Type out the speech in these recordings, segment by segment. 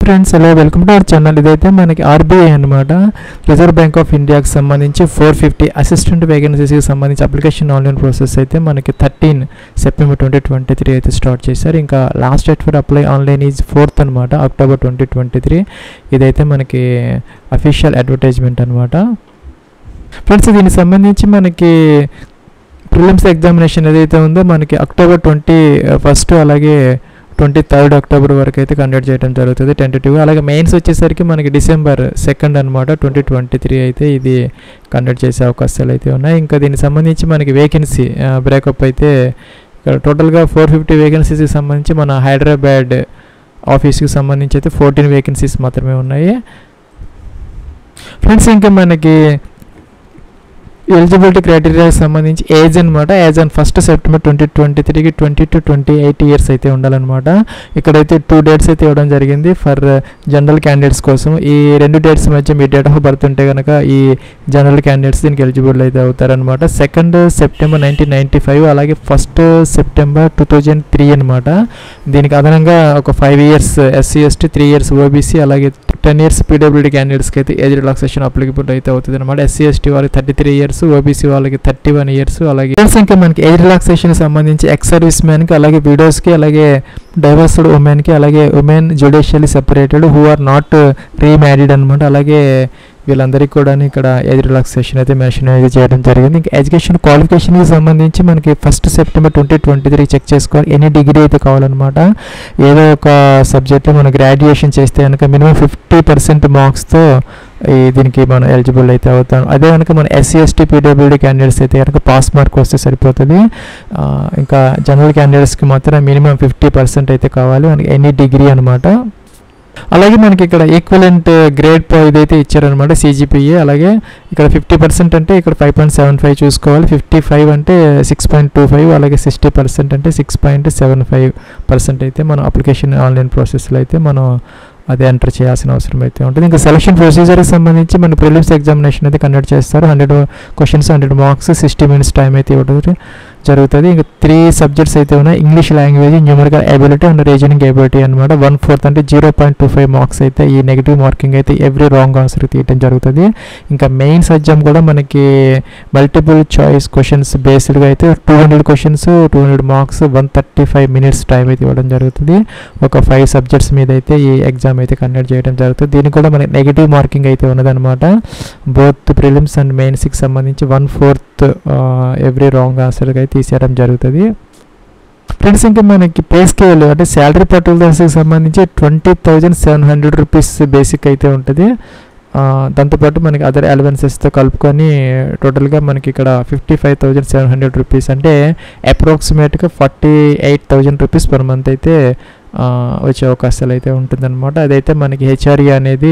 friends hello welcome to our channel ఇదైతే మనకి RBI అనమాట రిజర్వ్ బ్యాంక్ ఆఫ్ ఇండియాకి సంబంధించి ఫోర్ ఫిఫ్టీ అసిస్టెంట్ వేకెన్సీస్కి సంబంధించి అప్లికేషన్ ఆన్లైన్ ప్రాసెస్ అయితే మనకి thirteen September twenty twenty three అయితే స్టార్ట్ చేశారు ఇంకా last date for apply online is fourth అనమాట అక్టోబర్ ట్వంటీ ట్వంటీ త్రీ ఇదైతే మనకి అఫీషియల్ అడ్వర్టైజ్మెంట్ అనమాట ఫ్రెండ్స్ దీనికి సంబంధించి మనకి ప్రిలిమ్స్ ఎగ్జామినేషన్ ఏదైతే ఉందో మనకి అక్టోబర్ ట్వంటీ ఫస్ట్ అలాగే ట్వంటీ థర్డ్ అక్టోబర్ వరకు అయితే కండక్ట్ చేయడం జరుగుతుంది టెంటేటివ్గా అలాగే మెయిన్స్ వచ్చేసరికి మనకి డిసెంబర్ సెకండ్ అనమాట ట్వంటీ ట్వంటీ త్రీ అయితే ఇది కండక్ట్ చేసే అవకాశాలు అయితే ఉన్నాయి ఇంకా దీనికి సంబంధించి మనకి వేకెన్సీ బ్రేకప్ అయితే ఇక్కడ టోటల్గా ఫోర్ ఫిఫ్టీ వేకెన్సీస్కి సంబంధించి మన హైదరాబాద్ ఆఫీస్కి సంబంధించి అయితే ఫోర్టీన్ వేకెన్సీస్ మాత్రమే ఉన్నాయి ఫ్రెండ్స్ ఇంకా మనకి ఎలిజిబిలిటీ క్రైటీరియాకి సంబంధించి ఏజ్ అనమాట age and first September twenty twenty త్రీకి twenty two twenty eight years అయితే ఉండాలన్నమాట ఇక్కడైతే టూ డేట్స్ అయితే ఇవ్వడం జరిగింది ఫర్ జనరల్ క్యాండిడేట్స్ కోసం ఈ రెండు డేట్స్ మధ్య మీ డేట్ ఆఫ్ బర్త్ ఉంటే కనుక ఈ జనరల్ క్యాండిడేట్స్ దీనికి ఎలిజిబుల్ అయితే అవుతారనమాట second September nineteen ninety five అలాగే first September two thousand three అనమాట దీనికి అదనంగా ఒక five years SC ST three years OBC అలాగే టెన్ ఇయర్స్ పీడబ్ల్యూడీ క్యాండిడేట్స్కి అయితే ఏజ్ రిలాక్సేషన్ అప్లికబుల్ అయితే అవుతుంది అనమాట ఎస్సీ ఎస్టీ వాళ్ళకి థర్టీ త్రీ ఇయర్స్ ఓబీసీ వాళ్ళకి థర్టీ వన్ ఇయర్స్ అలాగే ఇయర్స్ ఇంకా మనకి ఏజ్ రిలాక్సేషన్ సంబంధించి ఎక్స్ సర్వీస్ మ్యాన్కి అలాగే విడోస్కి అలాగే డైవర్స్డ్ ఉమెన్కి అలాగే women judicially separated who are not remarried అనమాట అలాగే వీళ్ళందరికీ కూడా ఇక్కడ ఏజ్ రిలాక్సేషన్ అయితే మెన్షన్ అయితే చేయడం జరిగింది ఇంకా ఎడ్యుకేషన్ క్వాలిఫికేషన్కి సంబంధించి మనకి first September twenty twenty three check చేసుకోవాలి ఎనీ డిగ్రీ అయితే కావాలన్నమాట ఏదో ఒక సబ్జెక్ట్లో మనం గ్రాడ్యుయేషన్ చేస్తే కనుక మినిమం ఫిఫ్టీ పర్సెంట్ మార్క్స్తో ఈ దీనికి మనం ఎలిజిబుల్ అయితే అవుతాం అదే కనుక మన ఎస్సీ ఎస్టీ పీడబ్ల్యూడీ క్యాండిడేట్స్ అయితే కనుక పాస్ మార్క్ వస్తే సరిపోతుంది ఇంకా జనరల్ క్యాండిడేట్స్కి మాత్రం మినిమం ఫిఫ్టీ పర్సెంట్ అయితే కావాలి మనకి ఎనీ డిగ్రీ అనమాట అలాగే మనకి ఇక్కడ ఈక్వలెంట్ గ్రేడ్ ఇదైతే ఇచ్చారనమాట సీజీపీఏ అలాగే ఇక్కడ ఫిఫ్టీ పర్సెంట్ అంటే ఇక్కడ ఫైవ్ పాయింట్ సెవెన్ ఫైవ్ చూసుకోవాలి ఫిఫ్టీ ఫైవ్ అంటే సిక్స్ పాయింట్ టూ ఫైవ్ అలాగే సిక్స్టీ పర్సెంట్ అంటే six point seven five percent అయితే మనం అప్లికేషన్ ఆన్లైన్ ప్రాసెస్లో అయితే మనం అది ఎంటర్ చేయాల్సిన అవసరం అయితే ఉంటుంది ఇంకా సెలక్షన్ ప్రొసీజర్కి సంబంధించి మన ప్రిలిమ్స్ ఎగ్జామినేషన్ అయితే కండక్ట్ చేస్తారు hundred questions hundred marks sixty minutes time అయితే ఇవ్వడం జరుగుతుంది ఇంకా త్రీ సబ్జెక్ట్స్ అయితే ఉన్నాయి English language numerical ability and reasoning ability అనమాట వన్ ఫోర్త్ అంటే zero point two five marks అయితే ఈ నెగిటివ్ మార్కింగ్ అయితే ఎవ్రీ రాంగ్ ఆన్సర్ తీయడం జరుగుతుంది ఇంకా మెయిన్ సబ్జెక్ట్ కూడా మనకి మల్టిపుల్ చాయిస్ క్వశ్చన్స్ బేస్డ్గా అయితే two hundred questions two hundred marks one thirty five minutes time అయితే ఇవ్వడం జరుగుతుంది ఒక ఫైవ్ సబ్జెక్ట్స్ మీద అయితే ఈ ఎగ్జామ్ అయితే కండక్ట్ చేయడం జరుగుతుంది దీనికి కూడా మనకి నెగిటివ్ మార్కింగ్ అయితే ఉన్నదన్నమాట బోత్ ప్రిలిమ్స్ అండ్ మెయిన్స్కి సంబంధించి వన్ ఫోర్త్ ఎవ్రీ రాంగ్ ఆన్సర్గా అయితే తీసేయడం జరుగుతుంది ఫ్రెండ్స్ ఇంకా మనకి పే స్కేల్ అంటే శాలరీ పర్టికులర్స్కి సంబంధించి twenty thousand seven hundred rupees basic అయితే ఉంటుంది దాంతోపాటు మనకి అదర్ అలవెన్సెస్తో కలుపుకొని టోటల్గా మనకి ఇక్కడ fifty five thousand seven hundred rupees అంటే అప్రాక్సిమేట్గా forty eight thousand rupees per month అయితే వచ్చే అవకాశాలు అయితే ఉంటుందన్నమాట అదైతే మనకి హెచ్ఆర్ఈ అనేది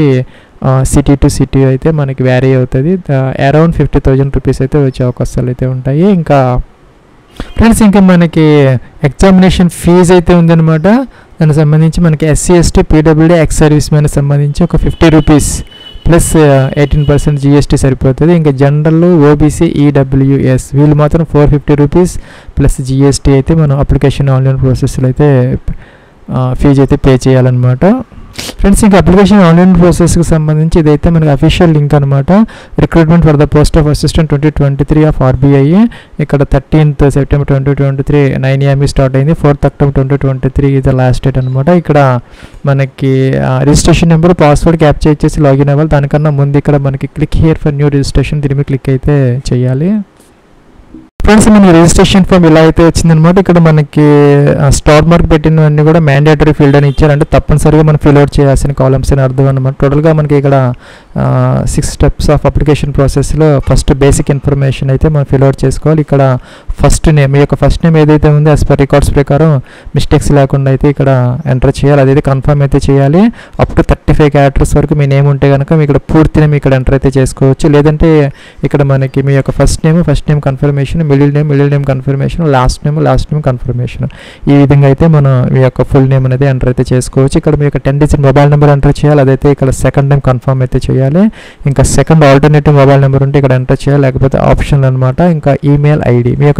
సిటీ టు సిటీ అయితే మనకి వ్యారీ అవుతుంది అరౌండ్ ఫిఫ్టీ థౌజండ్ రూపీస్ అయితే వచ్చే అవకాశాలు అయితే ఉంటాయి ఇంకా ఫ్రెండ్స్ ఇంకా మనకి ఎగ్జామినేషన్ ఫీజు అయితే ఉందన్నమాట దానికి సంబంధించి మనకి SC ST PWD ex service man సంబంధించి ఒక fifty rupees plus eighteen percent GST సరిపోతుంది ఇంకా జనరల్ ఓబీసీ ఈడబ్ల్యూఎస్ వీళ్ళు మాత్రం four fifty rupees plus GST అయితే మనం అప్లికేషన్ ఆన్లైన్ ప్రాసెస్లో అయితే ఫీజు అయితే పే చేయాలన్నమాట ఫ్రెండ్స్ ఇంకా అప్లికేషన్ ఆన్లైన్ ప్రాసెస్కి సంబంధించి ఇదైతే మనకి అఫీషియల్ లింక్ అనమాట recruitment for the post of assistant twenty twenty three of RBI ఇక్కడ thirteenth September twenty twenty three nine ఏఎంఈ స్టార్ట్ అయింది fourth October twenty twenty three ఇది లాస్ట్ డేట్ అనమాట ఇక్కడ మనకి రిజిస్ట్రేషన్ నెంబర్ పాస్వర్డ్ క్యాప్చర్ చేసి login అవ్వాలి దానికన్నా ముందు ఇక్కడ మనకి click here for new registration దీని మీద క్లిక్ అయితే చేయాలి ఫ్రెండ్స్ మన రిజిస్ట్రేషన్ ఫామ్ ఇలా అయితే వచ్చిందనమాట ఇక్కడ మనకి స్టార్ మార్క్ పెట్టినవన్నీ కూడా మ్యాండేటరీ ఫీల్డ్ అని ఇచ్చారు అంటే తప్పనిసరిగా మనం ఫిల్ అవుట్ చేయాల్సిన కాలమ్స్ అని అర్థం అనమాట టోటల్గా మనకి ఇక్కడ సిక్స్ స్టెప్స్ ఆఫ్ అప్లికేషన్ ప్రాసెస్లో ఫస్ట్ బేసిక్ ఇన్ఫర్మేషన్ అయితే మనం ఫిల్ అవుట్ చేసుకోవాలి ఇక్కడ ఫస్ట్ నేమ్ మీ యొక్క ఫస్ట్ నేమ్ ఏదైతే ఉందో యాజ్ పర్ రికార్డ్స్ ప్రకారం మిస్టేక్స్ లేకుండా అయితే ఇక్కడ ఎంటర్ చేయాలి అదైతే కన్ఫర్మ్ అయితే చేయాలి up to thirty five characters వరకు మీ నేమ్ ఉంటే కనుక మీ ఇక్కడ పూర్తి నేమ్ ఇక్కడ ఎంటర్ అయితే చేసుకోవచ్చు లేదంటే ఇక్కడ మనకి మీ యొక్క first name first name confirmation middle name middle name confirmation last name last name confirmation ఈ విధంగా అయితే మనం మీ యొక్క ఫుల్ నేమ్ అనేది ఎంటర్ అయితే చేసుకోవచ్చు ఇక్కడ మీ యొక్క ten digit mobile number enter చేయాలి అదైతే ఇక్కడ సెకండ్ టైం కన్ఫర్మ్ అయితే చేయాలి ఇంకా సెకండ్ ఆల్టర్నేటివ్ మొబైల్ నెంబర్ ఉంటే ఇక్కడ ఎంటర్ చేయాలి లేకపోతే ఆప్షన్ అనమాట ఇంకా ఈమెయిల్ ఐడి మీ యొక్క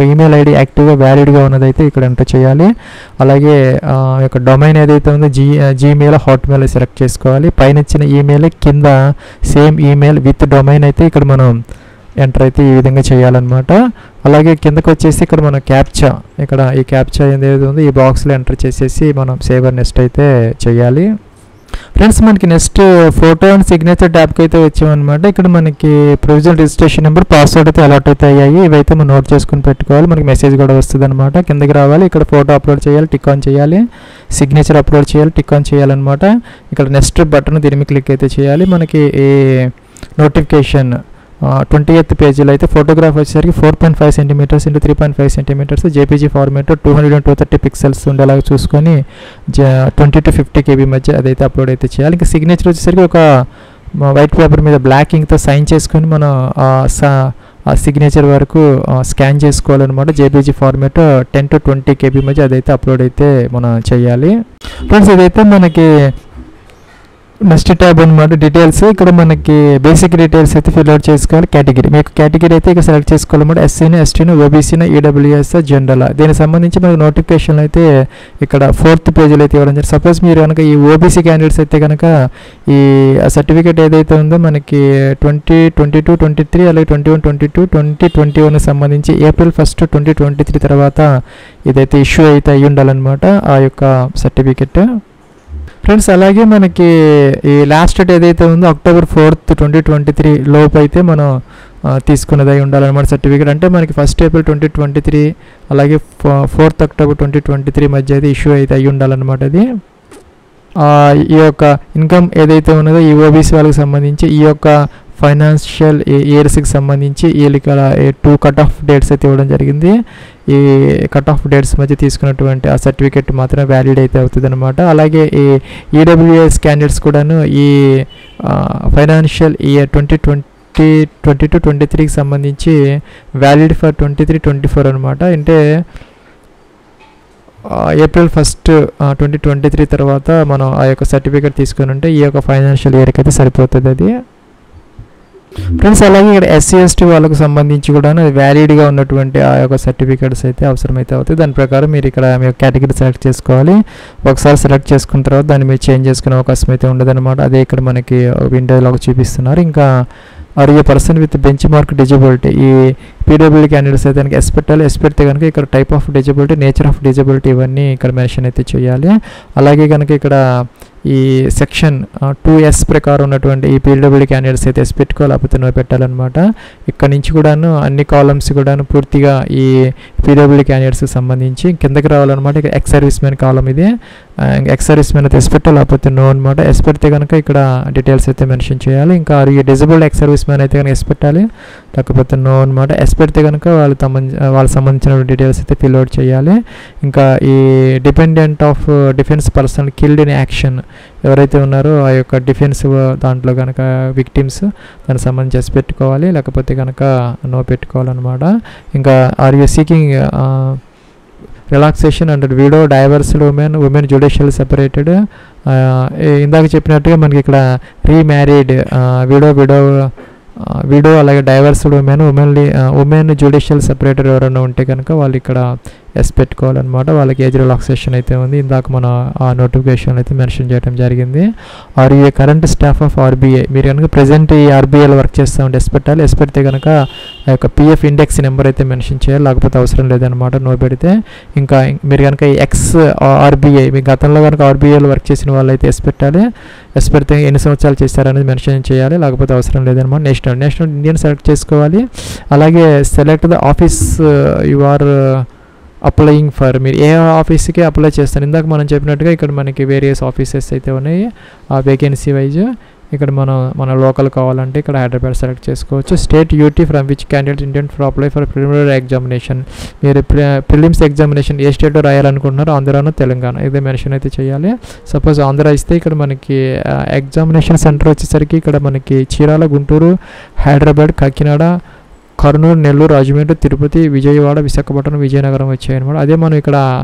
ఈమెయిల్ ఐడి యాక్టివ్గా వ్యాలిడ్గా ఉన్నదైతే ఇక్కడ ఎంటర్ చేయాలి అలాగే ఆ యొక్క డొమైన్ ఏదైతే ఉందో జీ జీమెయిల్ హాట్మెయిల్ సెలెక్ట్ చేసుకోవాలి పైన ఇచ్చిన ఈమెయిల్ కింద సేమ్ ఈమెయిల్ విత్ డొమైన్ అయితే ఇక్కడ మనం ఎంటర్ అయితే ఈ విధంగా చేయాలన్నమాట అలాగే కిందకు వచ్చేసి ఇక్కడ మనం క్యాప్చా ఇక్కడ ఈ క్యాప్చా ఏదైతే ఉందో ఈ బాక్స్లో ఎంటర్ చేసేసి మనం సేవర్ నెక్స్ట్ అయితే చేయాలి ఫ్రెండ్స్ మనకి నెక్స్ట్ ఫోటో అండ్ సిగ్నేచర్ ట్యాబ్కి అయితే వచ్చామన్నమాట ఇక్కడ మనకి ప్రొవిజనల్ రిజిస్ట్రేషన్ నెంబర్ పాస్వర్డ్ అయితే అలాట్ అయితే అయ్యాయి ఇవైతే మనం నోట్ చేసుకుని పెట్టుకోవాలి మనకి మెసేజ్ కూడా వస్తుంది అనమాట కిందకి రావాలి ఇక్కడ ఫోటో అప్లోడ్ చేయాలి టిక్ ఆన్ చేయాలి సిగ్నేచర్ అప్లోడ్ చేయాలి టిక్ ఆన్ చేయాలన్నమాట ఇక్కడ నెక్స్ట్ బటన్ దీని మీద క్లిక్ అయితే చేయాలి మనకి ఈ నోటిఫికేషన్ ట్వంటీ ఎయిత్ పేజీలో అయితే ఫోటోగ్రాఫ్ వచ్చేసరికి four point five centimetres into three point five centimetres JPG format two hundred and two thirty pixels ఉండేలాగా చూసుకొని ట్వంటీ టు ఫిఫ్టీ కేబీ మధ్య అదైతే అప్లోడ్ అయితే చేయాలి ఇంకా సిగ్నేచర్ వచ్చేసరికి ఒక వైట్ పేపర్ మీద బ్లాక్ ఇంక్తో సైన్ చేసుకొని మనం ఆ స- ఆ సిగ్నేచర్ వరకు స్కాన్ చేసుకోవాలన్నమాట JPG format ten to twenty KB మధ్య అదైతే అప్లోడ్ అయితే మనం చేయాలి ఫ్రెండ్స్ ఇదైతే మనకి నెక్స్ట్ ట్యాబ్ అనమాట డీటెయిల్స్ ఇక్కడ మనకి బేసిక్ డీటెయిల్స్ అయితే ఫిల్ అవుట్ చేసుకోవాలి కేటగిరీ మీకు కేటగిరీ అయితే ఇక్కడ సెలెక్ట్ చేసుకోవాలన్నమాట ఎస్సీని ఎస్టీని ఓబీసీని ఈడబ్ల్యూఎస్ జనరల్ దీనికి సంబంధించి మనకి నోటిఫికేషన్ అయితే ఇక్కడ ఫోర్త్ పేజీలో అయితే ఇవ్వడం జరిగింది సపోజ్ మీరు కనుక ఈ ఓబీసీ క్యాండిడేట్స్ అయితే కనుక ఈ సర్టిఫికేట్ ఏదైతే ఉందో మనకి twenty twenty two twenty three అలాగే twenty one twenty two twenty twenty one సంబంధించి April first twenty twenty three తర్వాత ఇదైతే ఇష్యూ అయితే అయ్యి ఉండాలన్నమాట ఆ యొక్క సర్టిఫికెట్ ఫ్రెండ్స్ అలాగే మనకి ఈ లాస్ట్ డేట్ ఏదైతే ఉందో October fourth twenty twenty three లోపు అయితే మనం ఆ, తీసుకున్నది అయి ఉండాలన్నమాట సర్టిఫికేట్ అంటే మనకి first April twenty twenty three అలాగే fourth October twenty twenty three మధ్య అయితే ఇష్యూ అయితే అయి ఉండాలన్నమాట అది ఆ, ఈ యొక్క ఇన్కమ్ ఏదైతే ఉన్నదో ఈ ఓబీసీ వాళ్ళకి సంబంధించి ఈ యొక్క ఫైనాన్షియల్ ఇయర్స్కి సంబంధించి వీళ్ళకి అలా టూ కట్ ఆఫ్ డేట్స్ అయితే ఇవ్వడం జరిగింది ఈ కట్ ఆఫ్ డేట్స్ మధ్య తీసుకున్నటువంటి ఆ సర్టిఫికేట్ మాత్రమే వ్యాలిడ్ అయితే అవుతుంది అనమాట అలాగే ఈ ఈడబ్ల్యూఎస్ క్యాండిడేట్స్ కూడాను ఈ financial year twenty twenty twenty two twenty త్రీకి సంబంధించి valid for twenty three twenty four అనమాట అంటే ఆ, April first twenty twenty three తర్వాత మనం ఆ యొక్క సర్టిఫికేట్ తీసుకొని ఉంటే ఈ యొక్క ఫైనాన్షియల్ ఇయర్కి అయితే సరిపోతుంది అది ఫ్రెండ్స్ అలాగే ఇక్కడ ఎస్సీ ఎస్టీ వాళ్ళకు సంబంధించి కూడా వ్యాలిడ్గా ఉన్నటువంటి ఆ యొక్క సర్టిఫికేట్స్ అయితే అవసరమైతే అవుతాయి దాని ప్రకారం మీరు ఇక్కడ మీ కేటగిరీ సెలెక్ట్ చేసుకోవాలి ఒకసారి సెలెక్ట్ చేసుకున్న తర్వాత దాన్ని మీరు చేంజ్ చేసుకునే అవకాశం అయితే ఉండదన్నమాట అదే ఇక్కడ మనకి విండోలో చూపిస్తున్నారు ఇంకా are a person with benchmark మార్క్ డిజబిలిటీ ఈ పీడబ్ల్యూ క్యాండిడేట్స్ అయితే కనుక ఎస్ పెట్టాలి ఎస్ పెడితే కనుక ఇక్కడ type of disability nature of disability ఇవన్నీ ఇక్కడ మెన్షన్ అయితే చేయాలి అలాగే కనుక ఇక్కడ ఈ సెక్షన్ టూ ఎస్ ప్రకారం ఉన్నటువంటి ఈ పీడబ్ల్యూ క్యాండిడేట్స్ అయితే ఎస్ పెట్టుకోవాలి లేకపోతే నో పెట్టాలన్నమాట ఇక్కడ నుంచి కూడాను అన్ని కాలమ్స్ కూడాను పూర్తిగా ఈ పీడబ్ల్యూ క్యాండిడేట్స్కి సంబంధించి కిందకి రావాలన్నమాట ఇక్కడ ఎక్స్ సర్వీస్ మ్యాన్ కాలం ఇది ఎక్స్ సర్వీస్ మ్యాన్ అయితే ఎస్ పెట్టాలి లేకపోతే నో అనమాట ఎస్ పెడితే కనుక ఇక్కడ డీటెయిల్స్ అయితే మెన్షన్ చేయాలి ఇంకా ఈ డిజబుల్డ్ ఎక్స్ సర్వీస్ మ్యాన్ అయితే కనుక ఎస్ పెట్టాలి లేకపోతే నో అనమాట ఎస్ పెడితే కనుక వాళ్ళకి సంబంధించి వాళ్ళకి సంబంధించిన డీటెయిల్స్ అయితే ఫిల్ అవుట్ చేయాలి ఇంకా ఈ dependent of defence person killed in action ఎవరైతే ఉన్నారో ఆ యొక్క డిఫెన్స్ దాంట్లో కనుక విక్టిమ్స్ దానికి సంబంధించి ఎస్ పెట్టుకోవాలి లేకపోతే కనుక నో పెట్టుకోవాలన్నమాట ఇంకా are you seeking relaxation and widow divorced women women judicially separated ఇందాక చెప్పినట్టుగా మనకి ఇక్కడ రీమ్యారీడ్ విడో విడో విడో అలాగే డైవర్స్డ్ ఉమెన్ ఉమెన్లీ ఉమెన్ జ్యుడిషియల్ సెపరేటర్ ఎవరైనా ఉంటే కనుక వాళ్ళు ఇక్కడ ఎస్ పెట్టుకోవాలన్నమాట వాళ్ళకి ఏజ్ రిలాక్సేషన్ అయితే ఉంది ఇందాక మన ఆ నోటిఫికేషన్ అయితే మెన్షన్ చేయడం జరిగింది are a current staff of RBI మీరు కనుక ప్రజెంట్ ఈ ఆర్బీఐలో వర్క్ చేస్తూ ఉంటే ఎస్ పెట్టాలి ఎస్ పెడితే కనుక ఆ యొక్క పిఎఫ్ ఇండెక్స్ నెంబర్ అయితే మెన్షన్ చేయాలి లేకపోతే అవసరం లేదనమాట నో పెడితే ఇంకా మీరు కనుక ఈ ఎక్స్ ఆర్బీఐ మీ గతంలో కనుక ఆర్బీఐలో వర్క్ చేసిన వాళ్ళు అయితే ఎస్ పెట్టాలి ఎస్ పెడితే ఎన్ని సంవత్సరాలు చేశారనేది మెన్షన్ చేయాలి లేకపోతే అవసరం లేదనమాట నేషనల్ నేషనల్ ఇండియన్ సెలెక్ట్ చేసుకోవాలి అలాగే select the office you are applying for మీరు ఏ ఆఫీస్కి అప్లై చేస్తారు ఇందాక మనం చెప్పినట్టుగా ఇక్కడ మనకి వేరియస్ ఆఫీసెస్ అయితే ఉన్నాయి ఆ వేకెన్సీ వైజ్ ఇక్కడ మనం మన లోకల్ కావాలంటే ఇక్కడ హైదరాబాద్ సెలెక్ట్ చేసుకోవచ్చు state UT from which candidate intent for apply for preliminary examination మీరు ప్రిలిమ్స్ ఎగ్జామినేషన్ ఏ స్టేట్లో రాయాలనుకుంటున్నారో ఆంధ్రాను తెలంగాణ ఇదే మెన్షన్ అయితే చేయాలి సపోజ్ ఆంధ్ర ఇస్తే ఇక్కడ మనకి ఎగ్జామినేషన్ సెంటర్ వచ్చేసరికి ఇక్కడ మనకి చీరాల గుంటూరు హైదరాబాద్ కాకినాడ కర్నూలు నెల్లూరు రాజమండ్రి తిరుపతి విజయవాడ విశాఖపట్నం విజయనగరం వచ్చాయి అనమాట అదే మనం ఇక్కడ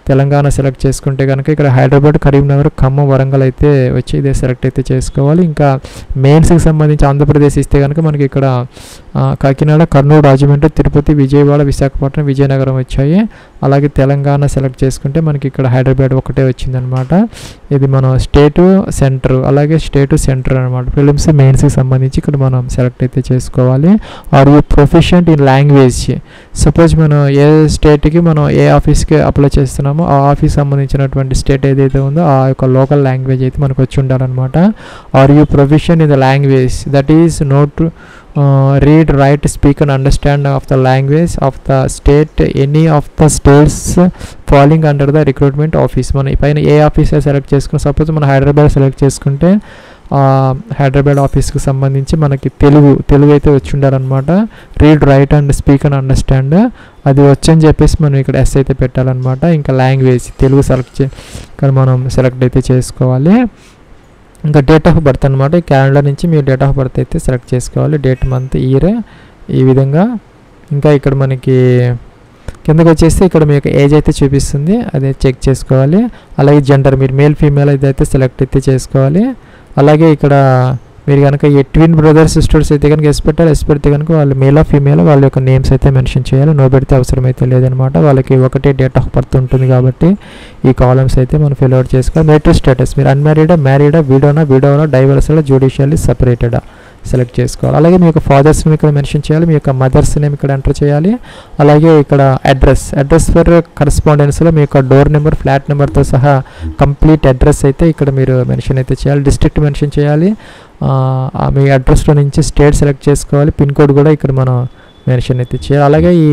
తెలంగాణ సెలెక్ట్ చేసుకుంటే కనుక ఇక్కడ హైదరాబాద్ కరీంనగర్ ఖమ్మం వరంగల్ అయితే వచ్చి ఇదే సెలెక్ట్ అయితే చేసుకోవాలి ఇంకా మెయిన్స్కి సంబంధించి ఆంధ్రప్రదేశ్ ఇస్తే కనుక మనకి ఇక్కడ ఆ, కాకినాడ కర్నూలు రాజమండ్రి తిరుపతి విజయవాడ విశాఖపట్నం విజయనగరం వచ్చాయి అలాగే తెలంగాణ సెలెక్ట్ చేసుకుంటే మనకి ఇక్కడ హైదరాబాద్ ఒకటే వచ్చిందనమాట ఇది మనం స్టేటు సెంటర్ అలాగే స్టేటు సెంటర్ అనమాట ఫిలిమ్స్ మెయిన్స్కి సంబంధించి ఇక్కడ మనం సెలెక్ట్ అయితే చేసుకోవాలి are you proficient in language suppose మనం ఏ స్టేట్కి మనం ఏ ఆఫీస్కి అప్లై చేస్తున్నామో ఆ ఆఫీస్ సంబంధించినటువంటి స్టేట్ ఏదైతే ఉందో ఆ యొక్క లోకల్ లాంగ్వేజ్ అయితే మనకు వచ్చి ఉండాలన్నమాట are you profession in the language that is not read write speak and understand of the language of the state any of the states following under the recruitment office మనం ఈ పైన ఏ office select చేసుకుని suppose మనం Hyderabad select చేసుకుంటే ఆ హైదరాబాద్ ఆఫీస్కి సంబంధించి మనకి తెలుగు తెలుగు అయితే వచ్చి ఉండాలన్నమాట read write and speak and understand అది వచ్చని చెప్పేసి మనం ఇక్కడ ఎస్ అయితే పెట్టాలన్నమాట ఇంకా లాంగ్వేజ్ తెలుగు సెలెక్ట్ చే ఇక్కడ మనం సెలెక్ట్ అయితే చేసుకోవాలి ఇంకా డేట్ ఆఫ్ బర్త్ అనమాట ఈ క్యాలెండర్ నుంచి మీరు డేట్ ఆఫ్ బర్త్ అయితే సెలెక్ట్ చేసుకోవాలి డేట్ మంత్ ఇయర్ ఈ విధంగా ఇంకా ఇక్కడ మనకి కిందకి వచ్చేస్తే ఇక్కడ మీకు ఏజ్ అయితే చూపిస్తుంది అదే చెక్ చేసుకోవాలి అలాగే జెండర్ మీరు మేల్ ఫీమేల్ అయితే సెలెక్ట్ అయితే చేసుకోవాలి అలాగే ఇక్కడ మీరు కనుక ఈ ట్విన్ బ్రదర్స్ సిస్టర్స్ అయితే కనుక ఎస్ పెట్టాలి ఎస్ పెడితే కనుక వాళ్ళు మేల్ ఆఫ్ ఫీమేల్ వాళ్ళ యొక్క నేమ్స్ అయితే మెన్షన్ చేయాలి నో పెడితే అవసరం అయితే లేదనమాట వాళ్ళకి ఒకటే డేట్ ఆఫ్ బర్త్ ఉంటుంది కాబట్టి ఈ కాలమ్స్ అయితే మనం ఫిల్ అవుట్ చేసుకోవాలి మెట్రో స్టేటస్ మీరు అన్మ్యారీడా మ్యారీడా వీడోనా వీడోనా డైవర్స్డా జ్యుడిషియల్లీ సపరేటెడా సెలెక్ట్ చేసుకోవాలి అలాగే మీ యొక్క ఫాదర్స్ నేమ్ ఇక్కడ మెన్షన్ చేయాలి మీ యొక్క మదర్స్ నేమ్ ఇక్కడ ఎంటర్ చేయాలి అలాగే ఇక్కడ అడ్రస్ అడ్రస్ ఫర్ కరస్పాండెన్స్లో మీ యొక్క డోర్ నెంబర్ ఫ్లాట్ నెంబర్తో సహా కంప్లీట్ అడ్రస్ అయితే ఇక్కడ మీరు మెన్షన్ అయితే చేయాలి డిస్ట్రిక్ట్ మెన్షన్ చేయాలి ఆ, ఆ మీ అడ్రస్లో నుంచి స్టేట్ సెలెక్ట్ చేసుకోవాలి పిన్ కోడ్ కూడా ఇక్కడ మనం మెన్షన్ అయితే చేయాలి అలాగే ఈ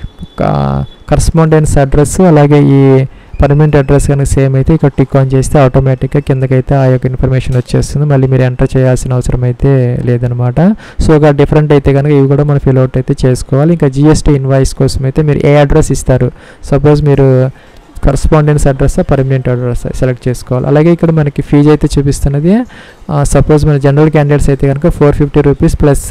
కరస్పాండెన్స్ అడ్రస్ అలాగే ఈ పర్మనెంట్ అడ్రస్ కనుక సేమ్ అయితే ఇక్కడ టిక్ ఆన్ చేస్తే ఆటోమేటిక్గా కిందకైతే ఆ యొక్క ఇన్ఫర్మేషన్ వచ్చేస్తుంది మళ్ళీ మీరు ఎంటర్ చేయాల్సిన అవసరం అయితే లేదనమాట సో ఒక డిఫరెంట్ అయితే కనుక ఇవి కూడా మనం ఫిల్ అవుట్ అయితే చేసుకోవాలి ఇంకా జిఎస్టీ ఇన్వాయిస్ కోసం అయితే మీరు ఏ అడ్రస్ ఇస్తారు సపోజ్ మీరు correspondence address permanent address select చేసుకోవాలి అలాగే ఇక్కడ మనకి ఫీజు అయితే చూపిస్తున్నది సపోజ్ మన జనరల్ క్యాండిడేట్స్ అయితే కనుక ఫోర్ ఫిఫ్టీ రూపీస్ ప్లస్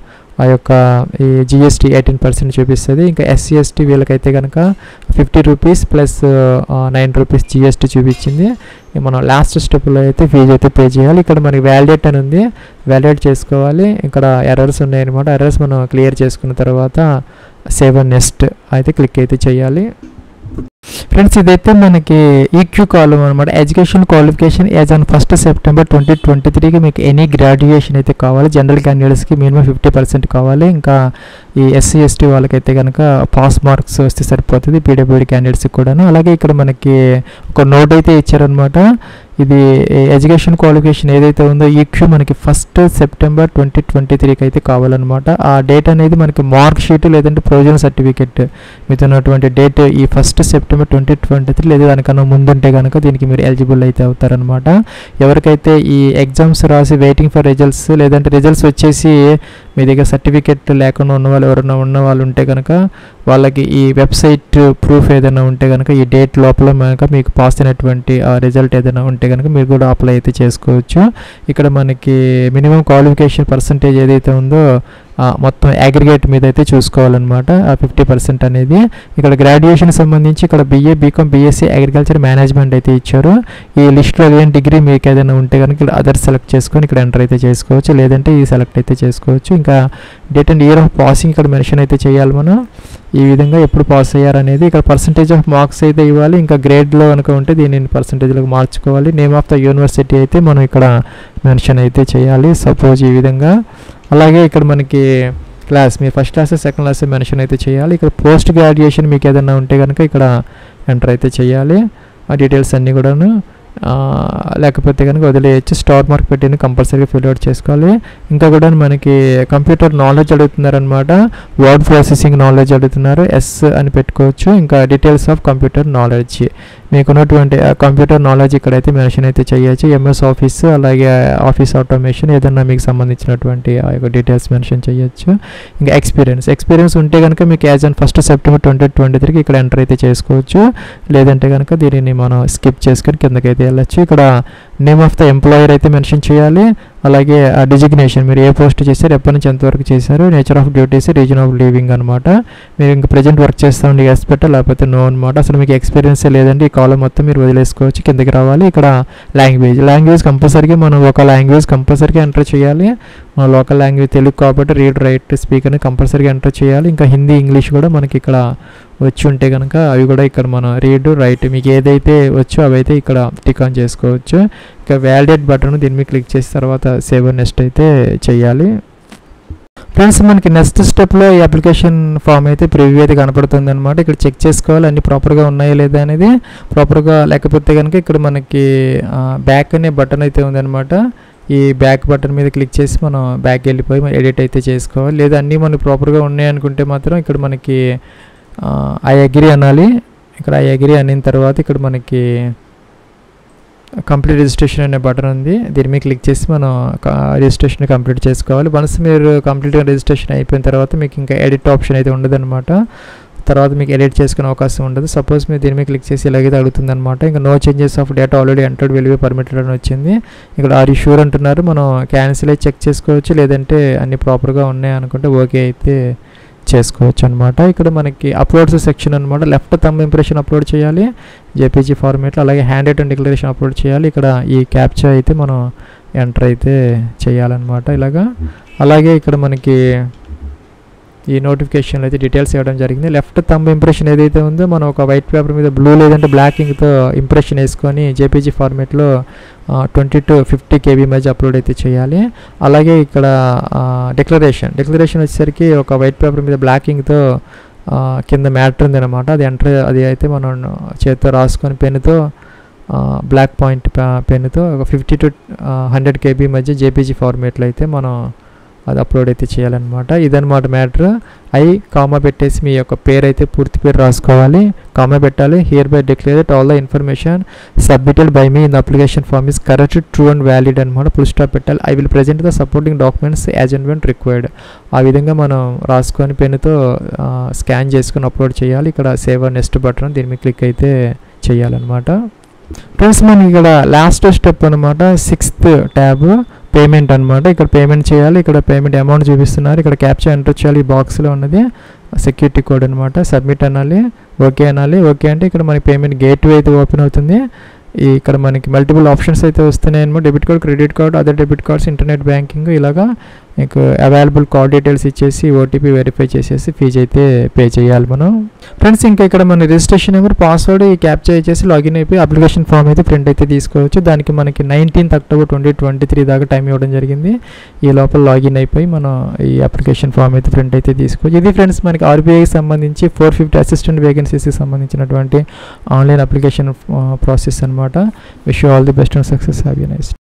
ఆ యొక్క ఈ జిఎస్టీ ఎయిటీన్ పర్సెంట్ చూపిస్తుంది ఇంకా ఎస్సీ ఎస్టీ వీళ్ళకైతే కనుక fifty rupees plus nine rupees GST చూపించింది ఇక మనం లాస్ట్ స్టెప్లో అయితే ఫీజు అయితే పే చేయాలి ఇక్కడ మనకి వ్యాలిడేట్ అని ఉంది వ్యాలిడేట్ చేసుకోవాలి ఇక్కడ ఎర్రర్స్ ఉన్నాయన్నమాట ఎర్రర్స్ మనం క్లియర్ చేసుకున్న తర్వాత సేవ్ నెక్స్ట్ అయితే క్లిక్ అయితే చేయాలి ఫ్రెండ్స్ ఇదైతే మనకి ఈక్యూ కాలం అనమాట education qualification as on first September twenty twenty త్రీకి మీకు ఎనీ గ్రాడ్యుయేషన్ అయితే కావాలి జనరల్ క్యాండిడేట్స్కి మినిమం ఫిఫ్టీ పర్సెంట్ కావాలి ఇంకా ఈ ఎస్సీ ఎస్టీ వాళ్ళకైతే కనుక పాస్ మార్క్స్ వస్తే సరిపోతుంది పీడబ్ల్యూడీ క్యాండిడేట్స్కి కూడాను అలాగే ఇక్కడ మనకి ఒక నోట్ అయితే ఇచ్చారనమాట ఇది ఎడ్యుకేషన్ క్వాలిఫికేషన్ ఏదైతే ఉందో ఈక్యూ మనకి ఫస్ట్ సెప్టెంబర్ ట్వంటీ ట్వంటీ త్రీకి అయితే కావాలన్నమాట ఆ డేట్ అనేది మనకి మార్క్ షీట్ లేదంటే ప్రొవిజనల్ సర్టిఫికెట్ మీతో ఉన్నటువంటి డేట్ ఈ first September twenty twenty three లేదా దానికన్నా ముందుంటే కనుక దీనికి మీరు ఎలిజిబుల్ అయితే అవుతారనమాట ఎవరికైతే ఈ ఎగ్జామ్స్ రాసి వెయిటింగ్ ఫర్ రిజల్ట్స్ లేదంటే రిజల్ట్స్ వచ్చేసి మీ దగ్గర సర్టిఫికెట్ లేకుండా ఉన్న వాళ్ళు ఎవరైనా ఉన్న వాళ్ళు ఉంటే కనుక వాళ్ళకి ఈ వెబ్సైట్ ప్రూఫ్ ఏదైనా ఉంటే కనుక ఈ డేట్ లోపల కనుక మీకు పాస్ అయినటువంటి ఆ రిజల్ట్ ఏదైనా ఉంటే కనుక మీరు కూడా అప్లై అయితే చేసుకోవచ్చు ఇక్కడ మనకి మినిమం క్వాలిఫికేషన్ పర్సంటేజ్ ఏదైతే ఉందో ఆ మొత్తం అగ్రిగేట్ మీద అయితే చూసుకోవాలన్నమాట ఆ ఫిఫ్టీ పర్సెంట్ అనేది ఇక్కడ గ్రాడ్యుయేషన్ సంబంధించి ఇక్కడ BA BCom BSc agriculture management అయితే ఇచ్చారు ఈ లిస్ట్లో ఏదైనా డిగ్రీ మీకు ఏదైనా ఉంటే కనుక ఇక్కడ అదర్ సెలెక్ట్ చేసుకొని ఇక్కడ ఎంటర్ అయితే చేసుకోవచ్చు లేదంటే ఈ సెలెక్ట్ అయితే చేసుకోవచ్చు ఇంకా date and year of passing ఇక్కడ మెన్షన్ అయితే చేయాలి మనం ఈ విధంగా ఎప్పుడు పాస్ అయ్యారనేది ఇక్కడ పర్సంటేజ్ ఆఫ్ మార్క్స్ అయితే ఇవ్వాలి ఇంకా గ్రేడ్లో కనుక ఉంటే దీనిని పర్సంటేజ్లోకి మార్చుకోవాలి నేమ్ ఆఫ్ ద యూనివర్సిటీ అయితే మనం ఇక్కడ మెన్షన్ అయితే చేయాలి సపోజ్ ఈ విధంగా అలాగే ఇక్కడ మనకి క్లాస్ మీరు first class second class mention అయితే చేయాలి ఇక్కడ పోస్ట్ గ్రాడ్యుయేషన్ మీకు ఏదైనా ఉంటే కనుక ఇక్కడ ఎంటర్ అయితే చేయాలి ఆ డీటెయిల్స్ అన్నీ కూడాను ఆ, లేకపోతే కనుక వదిలేయచ్చు స్టార్ మార్క్ పెట్టిన కంపల్సరీగా ఫిల్ అవుట్ చేసుకోవాలి ఇంకా కూడా మనకి కంప్యూటర్ నాలెడ్జ్ అడుగుతున్నారనమాట వర్డ్ ప్రాసెసింగ్ నాలెడ్జ్ అడుగుతున్నారు ఎస్ అని పెట్టుకోవచ్చు ఇంకా డీటెయిల్స్ ఆఫ్ కంప్యూటర్ నాలెడ్జ్ మీకున్నటువంటి కంప్యూటర్ నాలెడ్జ్ ఇక్కడైతే మెన్షన్ అయితే చేయొచ్చు ఎంఎస్ ఆఫీస్ అలాగే ఆఫీస్ ఆటోమేషన్ ఏదన్నా మీకు సంబంధించినటువంటి ఆ యొక్క డీటెయిల్స్ మెన్షన్ చేయొచ్చు ఇంకా ఎక్స్పీరియన్స్ ఎక్స్పీరియన్స్ ఉంటే కనుక మీకు as on first September twenty twenty త్రీకి ఇక్కడ ఎంటర్ అయితే చేసుకోవచ్చు లేదంటే కనుక దీనిని మనం స్కిప్ చేసుకొని కిందకైతే వెళ్ళచ్చు ఇక్కడ నేమ్ ఆఫ్ ద ఎంప్లాయర్ అయితే మెన్షన్ చేయాలి అలాగే ఆ డిజిగ్నేషన్ మీరు ఏ పోస్ట్ చేశారు ఎప్పటి నుంచి ఎంతవరకు చేశారు nature of duties reason of leaving అనమాట మీరు ఇంకా ప్రజెంట్ వర్క్ చేస్తూ ఉండి ఎస్ పెట్టా లేకపోతే నో అనమాట అసలు మీకు ఎక్స్పీరియన్సే లేదండి ఈ కాలం మొత్తం మీరు వదిలేసుకోవచ్చు కిందకి రావాలి ఇక్కడ లాంగ్వేజ్ లాంగ్వేజ్ కంపల్సరీగా మనం ఒక లాంగ్వేజ్ కంపల్సరీగా ఎంటర్ చేయాలి మన లోకల్ లాంగ్వేజ్ తెలుగు కాబట్టి రీడ్ రైట్ స్పీకర్ని కంపల్సరీగా ఎంటర్ చేయాలి ఇంకా హిందీ ఇంగ్లీష్ కూడా మనకి ఇక్కడ వచ్చి ఉంటే కనుక అవి కూడా ఇక్కడ మనం రీడ్ రైట్ మీకు ఏదైతే వచ్చో అవైతే ఇక్కడ టిక్ ఆన్ చేసుకోవచ్చు ఇక వ్యాలిడేట్ బటన్ దీని మీద క్లిక్ చేసిన తర్వాత సేవ్ నెక్స్ట్ అయితే చేయాలి ఫ్రెండ్స్ మనకి నెక్స్ట్ స్టెప్లో ఈ అప్లికేషన్ ఫామ్ అయితే ప్రివ్యూ అయితే కనపడుతుంది అనమాట ఇక్కడ చెక్ చేసుకోవాలి అన్ని ప్రాపర్గా ఉన్నాయా లేదా అనేది ప్రాపర్గా లేకపోతే కనుక ఇక్కడ మనకి బ్యాక్ అనే బటన్ అయితే ఉందన్నమాట ఈ బ్యాక్ బటన్ మీద క్లిక్ చేసి మనం బ్యాక్ వెళ్ళిపోయి మనం ఎడిట్ అయితే చేసుకోవాలి లేదా అన్నీ మనకి ప్రాపర్గా ఉన్నాయనుకుంటే మాత్రం ఇక్కడ మనకి ఐ అగ్రి అనాలి ఇక్కడ ఐ అగ్రి అనిన తర్వాత ఇక్కడ మనకి కంప్లీట్ రిజిస్ట్రేషన్ అనే బటన్ ఉంది దీని మీద క్లిక్ చేసి మనం రిజిస్ట్రేషన్ కంప్లీట్ చేసుకోవాలి వన్స్ మీరు కంప్లీట్గా రిజిస్ట్రేషన్ అయిపోయిన తర్వాత మీకు ఇంకా ఎడిట్ ఆప్షన్ అయితే ఉండదన్నమాట తర్వాత మీకు ఎడిట్ చేసుకునే అవకాశం ఉండదు సపోజ్ మీరు దీని మీద క్లిక్ చేసి ఇలాగైతే అడుగుతుంది అనమాట ఇంకా no changes of data already entered will be permitted అని వచ్చింది ఇక్కడ ఆర్ యూ షూర్ అంటున్నారు మనం క్యాన్సిల్ అయితే చెక్ చేసుకోవచ్చు లేదంటే అన్ని ప్రాపర్గా ఉన్నాయి అనుకుంటే ఓకే అయితే చేసుకోవచ్చు అనమాట ఇక్కడ మనకి అప్లోడ్స్ సెక్షన్ అనమాట లెఫ్ట్ తమ్ ఇంప్రెషన్ అప్లోడ్ చేయాలి జేపీజీ ఫార్మేట్లో అలాగే హ్యాండ్ రిటర్న్ డిక్లరేషన్ అప్లోడ్ చేయాలి ఇక్కడ ఈ క్యాప్చర్ అయితే మనం ఎంటర్ అయితే చేయాలన్నమాట ఇలాగా అలాగే ఇక్కడ మనకి ఈ నోటిఫికేషన్లో అయితే డీటెయిల్స్ ఇవ్వడం జరిగింది లెఫ్ట్ తంబ్ ఇంప్రెషన్ ఏదైతే ఉందో మనం ఒక వైట్ పేపర్ మీద బ్లూ లేదంటే బ్లాక్ ఇంక్తో ఇంప్రెషన్ వేసుకొని జేపీజీ ఫార్మేట్లో ట్వంటీ టు ఫిఫ్టీ కేబీ మధ్య అప్లోడ్ అయితే చేయాలి అలాగే ఇక్కడ డిక్లరేషన్ డిక్లరేషన్ వచ్చేసరికి ఒక వైట్ పేపర్ మీద బ్లాక్ ఇంక్తో కింద మ్యాటర్ ఉంది అనమాట అది ఎంటర్ అది అయితే మనం చేతితో రాసుకొని పెన్నుతో బ్లాక్ పాయింట్ పెన్నుతో ఒక ఫిఫ్టీ టు హండ్రెడ్ కేబీ మధ్య జేపీజీ ఫార్మేట్లో అయితే మనం అది అప్లోడ్ అయితే చేయాలన్నమాట ఇదనమాట మ్యాటర్ ఐ కామా పెట్టేసి మీ యొక్క పేరు అయితే పూర్తి పేరు రాసుకోవాలి కామా పెట్టాలి hereby declare that all the information submitted by me in application form is correct true and valid అనమాట ఫుల్ స్టాప్ పెట్టాలి I will present the supporting documents as and when required ఆ విధంగా మనం రాసుకొని పెన్నుతో scan చేసుకొని upload చేయాలి ఇక్కడ సేవ్ నెక్స్ట్ బటన్ దీని మీద క్లిక్ అయితే చేయాలన్నమాట ఫ్రెండ్స్ మనకి ఇక్కడ లాస్ట్ స్టెప్ అనమాట సిక్స్త్ ట్యాబ్ పేమెంట్ అనమాట ఇక్కడ పేమెంట్ చేయాలి ఇక్కడ పేమెంట్ అమౌంట్ చూపిస్తున్నారు ఇక్కడ క్యాప్చర్ ఎంటర్ చేయాలి ఈ బాక్స్లో ఉన్నది సెక్యూరిటీ కోడ్ అనమాట సబ్మిట్ అనాలి ఓకే అనాలి ఓకే అంటే ఇక్కడ మనకి పేమెంట్ గేట్వే అయితే ఓపెన్ అవుతుంది ఈ ఇక్కడ మనకి మల్టిపుల్ ఆప్షన్స్ అయితే వస్తున్నాయి అనమాట debit card credit card other debit cards internet banking ఇలాగా మీకు అవైలబుల్ కార్డ్ డీటెయిల్స్ ఇచ్చేసి ఓటీపీ వెరిఫై చేసేసి ఫీజు అయితే పే చేయాలి మనం ఫ్రెండ్స్ ఇంకా ఇక్కడ మన రిజిస్ట్రేషన్ నెంబర్ పాస్వర్డ్ ఈ క్యాప్చర్ ఇచ్చేసి లాగిన్ అయిపోయి అప్లికేషన్ ఫామ్ అయితే ప్రింట్ అయితే తీసుకోవచ్చు దానికి మనకి nineteenth October twenty twenty three దాకా టైం ఇవ్వడం జరిగింది ఈ లోపల లాగిన్ అయిపోయి మనం ఈ అప్లికేషన్ ఫామ్ అయితే ప్రింట్ అయితే తీసుకోవచ్చు ఇది ఫ్రెండ్స్ మనకి ఆర్బీఐకి సంబంధించి ఫోర్ ఫిఫ్టీ అసిస్టెంట్ వేకెన్సీస్కి సంబంధించినటువంటి ఆన్లైన్ అప్లికేషన్ ప్రాసెస్ అనమాట wish all the best and success have you nice